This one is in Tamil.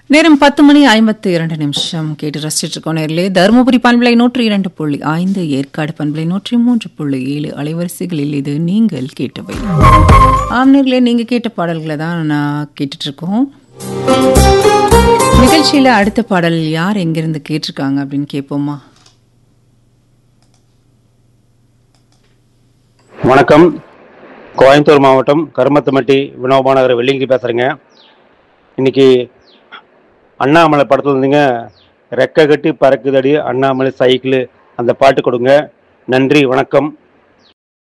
நேரம் பத்து மணி ஐம்பத்து இரண்டு நிமிஷம் கேட்டு ரசிச்சிட்டு இருக்கோம் நேரிலே தருமபுரி பண்பலை நூற்றி இரண்டு புள்ளி ஐந்து ஏற்காடு பண்பலை நூற்றி மூன்று புள்ளி ஏழு அலைவரிசைகளில் இது நீங்கள் கேட்டவை ஆம் நேர்களே நீங்க கேட்ட பாடல்களை தான் நான் கேட்டுட்டு இருக்கோம் நிகழ்ச்சியில அடுத்த பாடல் யார் எங்கிருந்து கேட்டிருக்காங்க அப்படின்னு கேட்போமா வணக்கம் கோயம்புத்தூர் மாவட்டம் கருமத்தமட்டி வினோபாநகர் வெள்ளிங்கி பேசுகிறேங்க இன்னைக்கு அண்ணாமலை படத்துல இருந்துங்க ரெக்க கட்டி பறக்குதடி அண்ணாமலை சைக்கிள் அந்த பாட்டு கொடுங்க நன்றி வணக்கம்